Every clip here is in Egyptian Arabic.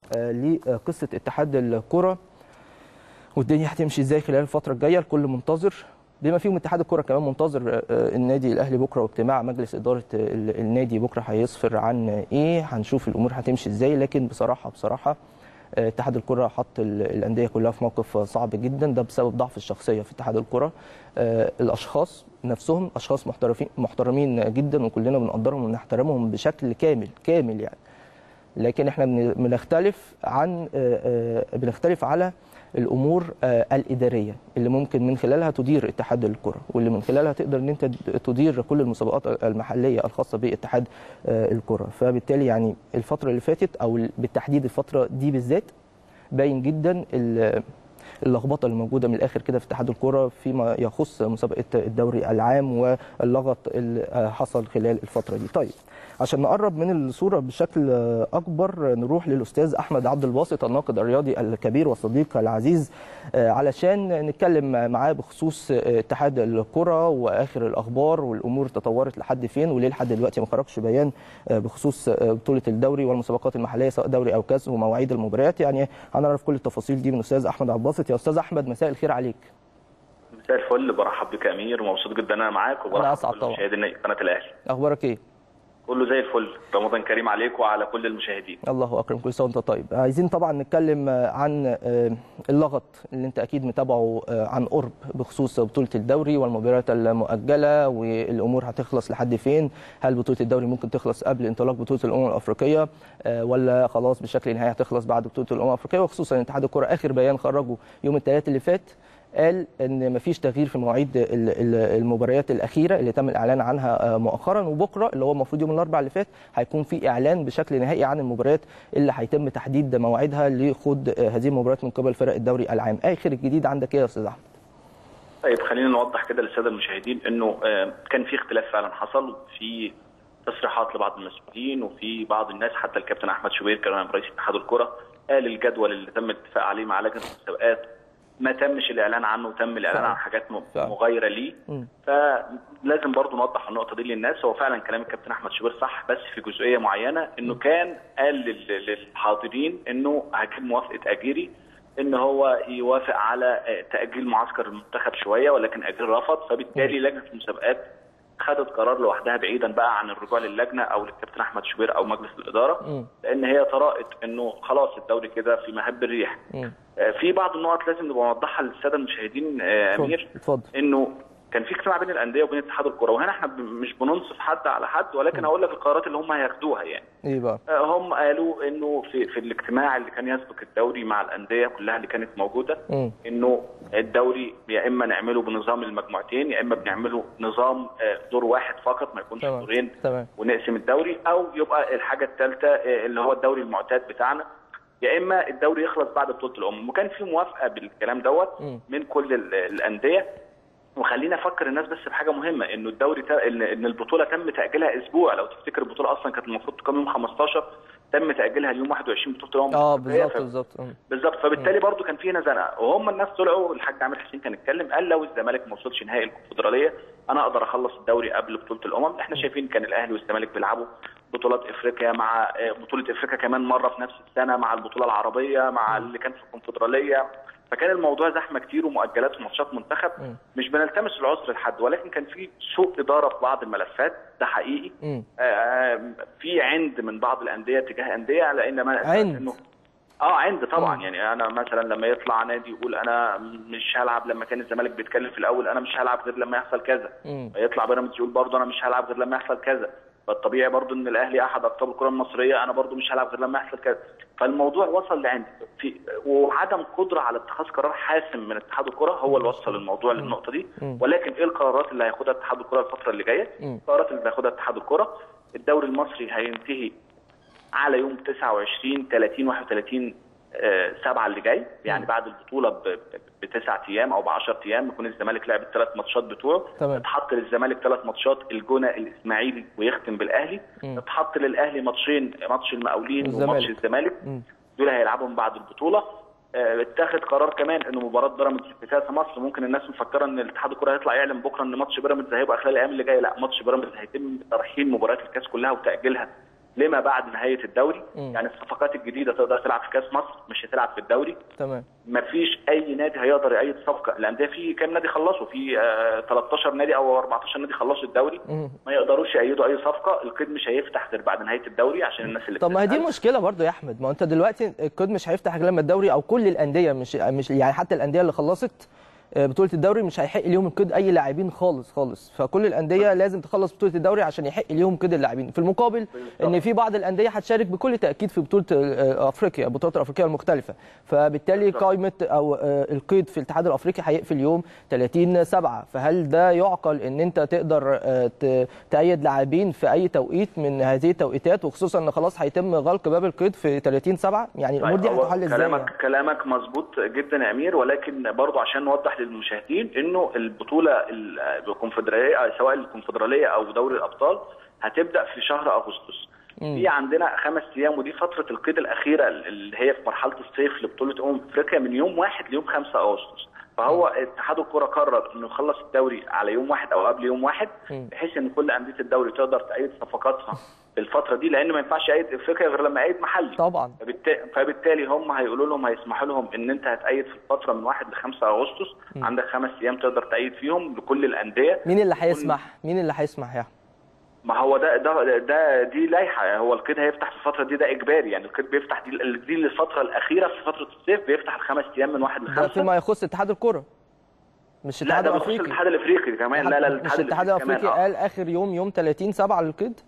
آه، لقصه اتحاد الكره والدنيا هتمشي ازاي خلال الفتره الجايه الكل منتظر بما فيهم اتحاد الكره كمان منتظر آه، النادي الاهلي بكره واجتماع مجلس اداره ال- النادي بكره هيصفر عن ايه هنشوف الامور هتمشي ازاي لكن بصراحه بصراحه آه، اتحاد الكره حط ال- الانديه كلها في موقف صعب جدا ده بسبب ضعف الشخصيه في اتحاد الكره آه، الاشخاص نفسهم اشخاص محترفين محترمين جدا وكلنا بنقدرهم ونحترمهم بشكل كامل كامل يعني لكن احنا بن- بنختلف عن آه، آه، بنختلف على الامور آه، الاداريه اللي ممكن من خلالها تدير اتحاد الكره واللي من خلالها تقدر ان انت تدير كل المسابقات المحليه الخاصه باتحاد آه، الكره فبالتالي يعني الفتره اللي فاتت او بالتحديد الفتره دي بالذات باين جدا ال- اللخبطه اللي موجوده من الاخر كده في اتحاد الكره فيما يخص مسابقه الدوري العام واللغط اللي آه، حصل خلال الفتره دي طيب عشان نقرب من الصوره بشكل آه، اكبر نروح للاستاذ احمد عبد الباسط الناقد الرياضي الكبير والصديق العزيز آه، علشان نتكلم معاه بخصوص آه، اتحاد الكره واخر الاخبار والامور تطورت لحد فين وليه لحد دلوقتي ما خرجش بيان آه، بخصوص آه، بطوله الدوري والمسابقات المحليه سواء دوري او كاس ومواعيد المباريات يعني هنعرف كل التفاصيل دي من الاستاذ احمد عبد الباسط يا استاذ احمد مساء الخير عليك مساء الفل برحب بك يا امير ومبسوط جدا ان انا معاك أنا وبرحب أسعد بكل طبعا. مشاهدي قناه الاهلي اخبارك ايه كله زي الفل رمضان كريم عليك وعلى كل المشاهدين الله اكرم كل سنه وانت طيب عايزين طبعا نتكلم آه، عن آه، اللغط اللي انت اكيد متابعه آه، عن قرب بخصوص بطوله الدوري والمباريات المؤجله والامور هتخلص لحد فين هل بطوله الدوري ممكن تخلص قبل انطلاق بطوله الامم الافريقيه آه، ولا خلاص بشكل نهائي هتخلص بعد بطوله الامم الافريقيه وخصوصا ان اتحاد الكره اخر بيان خرجه يوم الثلاث اللي فات قال ان مفيش تغيير في مواعيد ال- ال- المباريات الاخيره اللي تم الاعلان عنها آه، مؤخرا وبكره اللي هو المفروض يوم الاربعاء اللي فات هيكون في اعلان بشكل نهائي عن المباريات اللي هيتم تحديد مواعيدها لخوض آه، هذه المباريات من قبل فرق الدوري العام اخر الجديد عندك ايه يا استاذ احمد طيب خلينا نوضح كده للساده المشاهدين انه آه، كان في اختلاف فعلا حصل في تصريحات لبعض المسؤولين وفي بعض الناس حتى الكابتن احمد شوبير كان رئيس اتحاد الكره قال الجدول اللي تم الاتفاق عليه مع لجنه المسابقات ما تمش الاعلان عنه وتم الاعلان فعلا. عن حاجات م- فعلا. مغايره ليه مم. فلازم برضو نوضح النقطه دي للناس هو فعلا كلام الكابتن احمد شوبير صح بس في جزئيه معينه انه كان قال لل- للحاضرين انه هجيب موافقه اجيري ان هو يوافق على آه، تاجيل معسكر المنتخب شويه ولكن اجيري رفض فبالتالي لجنه المسابقات خدت قرار لوحدها بعيدا بقى عن الرجوع للجنه او للكابتن احمد شوبير او مجلس الاداره مم. لان هي طرقت انه خلاص الدوري كده في مهب الريح مم. آه، في بعض النقط لازم نبقى نوضحها للساده المشاهدين آه، امير اتفضل انه كان في اجتماع بين الانديه وبين اتحاد الكره وهنا احنا ب- مش بننصف حد على حد ولكن هقول لك القرارات اللي هم هياخدوها يعني ايه بقى آه، هم قالوا انه في في الاجتماع اللي كان يسبق الدوري مع الانديه كلها اللي كانت موجوده مم. انه الدوري يا اما نعمله بنظام المجموعتين يا اما بنعمله نظام آه، دور واحد فقط ما يكونش تمام. دورين تمام ونقسم الدوري او يبقى الحاجه الثالثه اللي هو الدوري المعتاد بتاعنا يا اما الدوري يخلص بعد بطوله الامم وكان في موافقه بالكلام دوت مم. من كل ال- الانديه وخلينا افكر الناس بس بحاجه مهمه انه الدوري تا... ان إن البطوله تم تاجيلها اسبوع لو تفتكر البطوله اصلا كانت المفروض تقام يوم 15 تم تاجيلها اليوم 21 بطوله الامم اه الأفريقية. بالظبط ف- بالظبط مم. بالظبط فبالتالي برضو كان في هنا زنقه وهم الناس طلعوا الحاج عامر حسين كان اتكلم قال لو الزمالك ما وصلش نهائي الكونفدراليه انا اقدر اخلص الدوري قبل بطوله الامم احنا شايفين كان الاهلي والزمالك بيلعبوا بطولات افريقيا مع آه، بطوله افريقيا كمان مره في نفس السنه مع البطوله العربيه مع اللي كان في الكونفدراليه فكان الموضوع زحمه كتير ومؤجلات وماتشات منتخب مم. مش بنلتمس العذر لحد ولكن كان في سوء اداره في بعض الملفات ده حقيقي مم. آه، في عند من بعض الانديه تجاه انديه لان ما عند. إنه- اه عند طبعا مم. يعني انا مثلا لما يطلع نادي يقول انا مش هلعب لما كان الزمالك بيتكلم في الاول انا مش هلعب غير لما يحصل كذا مم. يطلع بيراميدز يقول برضه انا مش هلعب غير لما يحصل كذا فالطبيعي برضه ان الاهلي احد اقطاب الكره المصريه انا برضه مش هلعب غير لما يحصل كذا فالموضوع وصل لعند في وعدم قدره على اتخاذ قرار حاسم من اتحاد الكره هو اللي وصل الموضوع للنقطه دي مم. ولكن ايه القرارات اللي هياخدها اتحاد الكره الفتره اللي جايه مم. القرارات اللي هياخدها اتحاد الكره الدوري المصري هينتهي على يوم 29 30 31 آه، سبعة اللي جاي يعني بعد البطوله ب- ب- بتسعة ايام او ب 10 ايام يكون الزمالك لعب الثلاث ماتشات بتوعه تمام. اتحط للزمالك ثلاث ماتشات الجونه الاسماعيلي ويختم بالاهلي مم. اتحط للاهلي ماتشين ماتش المقاولين والزمالك. وماتش الزمالك مم. دول هيلعبهم بعد البطوله آه، اتاخد قرار كمان ان مباراه بيراميدز في كاس مصر ممكن الناس مفكره ان الاتحاد الكره هيطلع يعلن بكره ان ماتش بيراميدز هيبقى خلال الايام اللي جايه لا ماتش بيراميدز هيتم ترحيل مباريات الكاس كلها وتاجيلها لما بعد نهايه الدوري مم. يعني الصفقات الجديده تقدر تلعب في كاس مصر مش هتلعب في الدوري تمام مفيش اي نادي هيقدر يأيد صفقه الانديه في كام نادي خلصوا في آه 13 نادي او 14 نادي خلصوا الدوري مم. ما يقدروش يأيدوا اي صفقه القيد مش هيفتح غير بعد نهايه الدوري عشان الناس اللي طب ما هي دي بتسأل. مشكله برضو يا احمد ما هو انت دلوقتي الكود مش هيفتح غير لما الدوري او كل الانديه مش مش يعني حتى الانديه اللي خلصت آه، بطوله الدوري مش هيحق ليهم القيد اي لاعبين خالص خالص فكل الانديه لازم تخلص بطوله الدوري عشان يحق ليهم قيد اللاعبين في المقابل ان في بعض الانديه هتشارك بكل تاكيد في بطوله آه، افريقيا البطولات الافريقيه المختلفه فبالتالي بالظبط. قائمه او آه، القيد في الاتحاد الافريقي هيقفل يوم 30 7 فهل ده يعقل ان انت تقدر آه، ت- تأيد لاعبين في اي توقيت من هذه التوقيتات وخصوصا ان خلاص هيتم غلق باب القيد في 30 7 يعني الامور دي طيب، هو هتحل ازاي كلامك يعني؟ كلامك مظبوط جدا يا امير ولكن برضو عشان نوضح للمشاهدين انه البطوله ال- الكونفدراليه سواء الكونفدراليه او دوري الابطال هتبدا في شهر اغسطس في عندنا خمس ايام ودي فتره القيد الاخيره اللي هي في مرحله الصيف لبطوله امم افريقيا من يوم 1 ليوم 5 اغسطس فهو اتحاد الكره قرر انه يخلص الدوري على يوم واحد او قبل يوم واحد مم. بحيث ان كل انديه الدوري تقدر تأيد صفقاتها في الفتره دي لان ما ينفعش يأيد افريقيا غير لما يأيد محلي طبعا فبالتالي, فبالتالي هم هيقولوا لهم هيسمحوا لهم ان انت هتأيد في الفتره من 1 ل 5 اغسطس عندك خمس ايام تقدر تأيد فيهم لكل الانديه مين اللي هيسمح مين اللي هيسمح يا أحمد؟ ما هو ده ده ده دي لائحه هو القيد هيفتح في الفتره دي ده اجباري يعني القيد بيفتح دي دي الفتره الاخيره في فتره الصيف بيفتح الخمس ايام من 1 ل ده 5 فيما يخص اتحاد الكره مش لا الاتحاد ده بخصوص الافريقي الاتحاد الافريقي كمان لا لا مش الاتحاد الافريقي كمان، آه. قال اخر يوم يوم 30 7 للقيد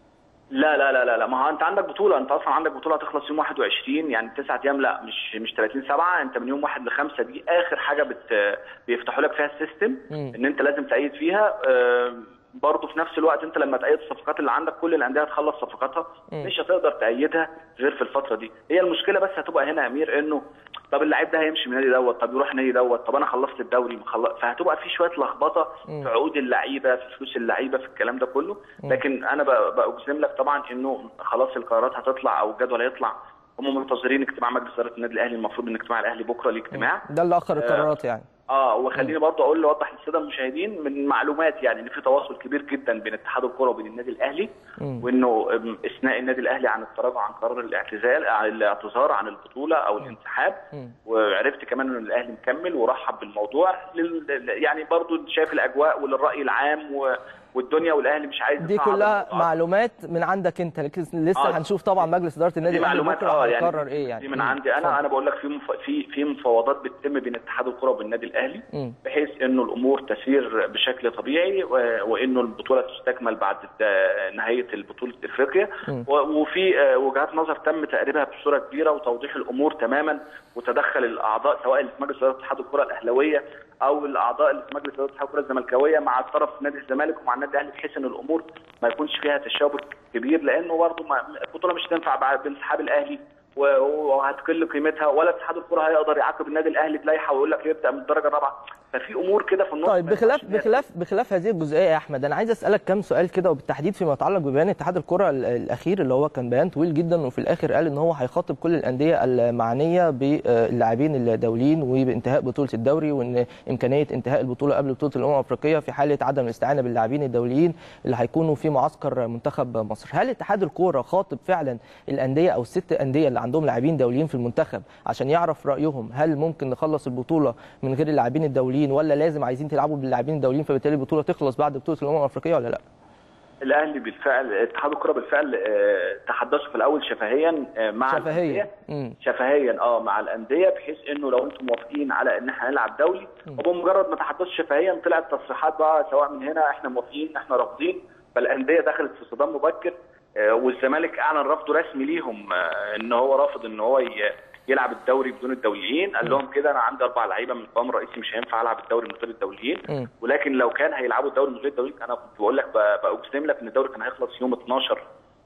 لا لا لا لا لا ما هو انت عندك بطوله انت اصلا عندك بطوله هتخلص يوم 21 يعني تسعة ايام لا مش مش 30 7 انت من يوم 1 ل 5 دي اخر حاجه بت بيفتحوا لك فيها السيستم مم. ان انت لازم تأيد فيها آم، برضه في نفس الوقت انت لما تأيد الصفقات اللي عندك كل الانديه هتخلص صفقاتها مم. مش هتقدر تأيدها غير في الفتره دي هي المشكله بس هتبقى هنا يا امير انه طب اللعيب ده هيمشي من النادي دوت طب يروح النادي دوت طب انا خلصت الدوري مخلص فهتبقى في شويه لخبطه مم. في عقود اللعيبه في فلوس اللعيبه في الكلام ده كله لكن انا ب- بأجزم لك طبعا انه خلاص القرارات هتطلع او الجدول هيطلع هم منتظرين اجتماع مجلس اداره النادي الاهلي المفروض ان اجتماع الاهلي بكره ليه اجتماع ده اللي اخر القرارات يعني اه وخليني برضه اقول اوضح للساده المشاهدين من معلومات يعني ان في تواصل كبير جدا بين اتحاد الكره وبين النادي الاهلي مم. وانه أم، اثناء النادي الاهلي عن التراجع عن قرار الاعتزال عن الاعتذار عن البطوله او الانسحاب مم. وعرفت كمان ان الاهلي مكمل ورحب بالموضوع لل... يعني برضه شايف الاجواء وللراي العام و... والدنيا والاهلي مش عايز دي يصعد كلها الموضوع. معلومات من عندك انت لكن لسه آه. هنشوف طبعا مجلس اداره النادي دي الاهلي معلومات بكره اه هيقرر يعني ايه يعني دي من مم. عندي انا اتفضل. انا بقول لك في مف... في في مفاوضات بتتم بين اتحاد الكره وبالنادي الاهلي مم. بحيث انه الامور تسير بشكل طبيعي و... وانه البطوله تستكمل بعد الد- نهايه البطوله افريقيا مم. و... وفي آه، وجهات نظر تم تقريبها بصوره كبيره وتوضيح الامور تماما وتدخل الاعضاء سواء اللي في مجلس اداره اتحاد الكره الاهلاويه او الاعضاء اللي في مجلس اداره اتحاد الكره الزملكاويه مع الطرف نادي الزمالك ومع النادي الاهلي بحيث ان الامور ما يكونش فيها تشابك كبير لانه برضه ما- البطوله مش هتنفع بعد بانسحاب الاهلي و- وهتقل قيمتها ولا اتحاد الكره هيقدر يعاقب النادي الاهلي بلائحه ويقول لك يبدا من الدرجه الرابعه ففي امور كده في النص طيب ما بخلاف ينفعش إن هي بخلاف بخلاف هذه الجزئيه يا احمد انا عايز اسالك كم سؤال كده وبالتحديد فيما يتعلق ببيان اتحاد الكره ال- الاخير اللي هو كان بيان طويل جدا وفي الاخر قال ان هو هيخاطب كل الانديه المعنيه باللاعبين الدوليين وبانتهاء بطوله الدوري وان امكانيه انتهاء البطوله قبل بطوله الامم الافريقيه في حاله عدم الاستعانه باللاعبين الدوليين اللي هيكونوا في معسكر منتخب مصر هل اتحاد الكوره خاطب فعلا الانديه او الست انديه اللي عندهم لاعبين دوليين في المنتخب عشان يعرف رايهم هل ممكن نخلص البطوله من غير اللاعبين الدوليين ولا لازم عايزين تلعبوا باللاعبين الدوليين فبالتالي البطوله تخلص بعد بطوله الامم الافريقيه ولا لا الاهلي بالفعل اتحاد الكره بالفعل آه، تحدثوا في الاول شفهيا آه، مع شفهيا الأندية. امم شفهيا اه مع الانديه بحيث انه لو انتم موافقين على ان احنا نلعب دولي وبمجرد ما تحدثوا شفهيا طلعت تصريحات بقى سواء من هنا احنا موافقين احنا رافضين فالانديه دخلت في صدام مبكر آه، والزمالك اعلن رفضه رسمي ليهم آه، ان هو رافض ان هو ي- يلعب الدوري بدون الدوليين قال لهم كده انا عندي اربع لعيبه من القوام الرئيسي مش هينفع العب الدوري من غير الدوليين مم. ولكن لو كان هيلعبوا الدوري من غير الدوليين انا كنت بقول لك ب- باجزم لك ان الدوري كان هيخلص يوم 12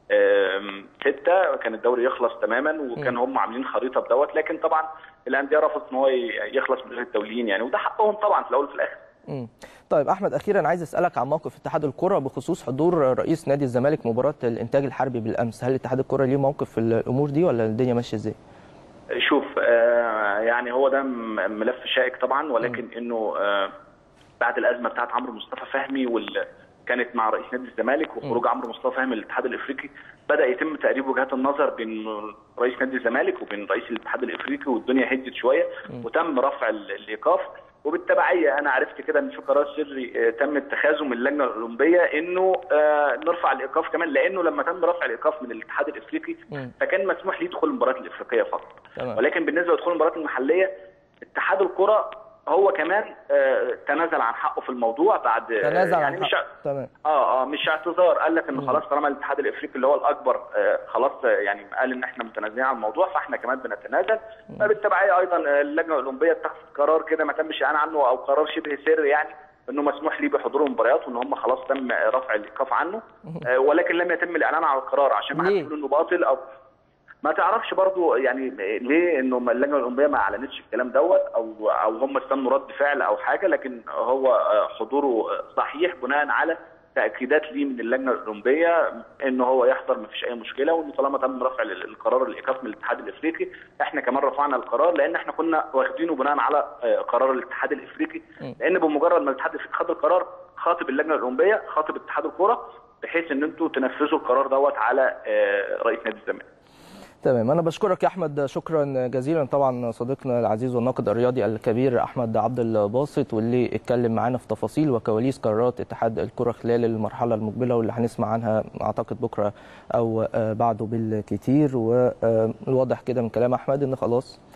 آم، ستة كان الدوري يخلص تماما وكان هم عاملين خريطه بدوت لكن طبعا الانديه رفضت ان هو ي- يخلص من غير الدوليين يعني وده حقهم طبعا في الاول وفي الاخر مم. طيب احمد اخيرا عايز اسالك عن موقف اتحاد الكره بخصوص حضور رئيس نادي الزمالك مباراه الانتاج الحربي بالامس هل اتحاد الكره ليه موقف في الامور دي ولا الدنيا ماشيه ازاي شوف آه، يعني هو ده م- ملف شائك طبعا ولكن انه آه، بعد الازمه بتاعت عمرو مصطفى فهمي كانت مع رئيس نادي الزمالك وخروج عمرو مصطفى فهمي من الاتحاد الافريقي بدا يتم تقريب وجهات النظر بين رئيس نادي الزمالك وبين رئيس الاتحاد الافريقي والدنيا هدت شويه وتم رفع ال- الايقاف وبالتبعيه انا عرفت كده ان في قرار سري آه، تم اتخاذه من اللجنه الاولمبيه انه آه، نرفع الايقاف كمان لانه لما تم رفع الايقاف من الاتحاد الافريقي مم. فكان مسموح ليه يدخل المباريات الافريقيه فقط تمام. ولكن بالنسبه لدخول المباريات المحليه اتحاد الكره هو كمان آه، تنازل عن حقه في الموضوع بعد تنازل يعني عن مش حق. تمام اه اه مش اعتذار قال لك انه خلاص طالما الاتحاد الافريقي اللي هو الاكبر آه خلاص آه، يعني قال ان احنا متنازلين عن الموضوع فاحنا كمان بنتنازل فبالتبعيه ايضا آه، اللجنه الاولمبيه اتخذت قرار كده ما تمش اعلان عنه او قرار شبه سري يعني انه مسموح ليه بحضور المباريات وان هم خلاص تم آه، رفع الايقاف عنه آه ولكن لم يتم الاعلان عن القرار عشان ما حدش ليه؟ يقول انه باطل او ما تعرفش برضو يعني ليه انه اللجنه الاولمبيه ما اعلنتش الكلام دوت او او هم استنوا رد فعل او حاجه لكن هو آه، حضوره آه، صحيح بناء على تاكيدات ليه من اللجنه الاولمبيه ان هو يحضر ما فيش اي مشكله وان طالما تم رفع ال- القرار الايقاف من الاتحاد الافريقي احنا كمان رفعنا القرار لان احنا كنا واخدينه بناء على آه، قرار الاتحاد الافريقي لان بمجرد ما الاتحاد الافريقي خد القرار خاطب اللجنه الاولمبيه خاطب اتحاد الكره بحيث ان انتوا تنفذوا القرار دوت على آه، رئيس نادي الزمالك تمام انا بشكرك يا احمد شكرا جزيلا طبعا صديقنا العزيز والناقد الرياضي الكبير احمد عبد الباسط واللي اتكلم معانا في تفاصيل وكواليس قرارات اتحاد الكره خلال المرحله المقبله واللي هنسمع عنها اعتقد بكره او آه، بعده بالكتير والواضح كده من كلام احمد ان خلاص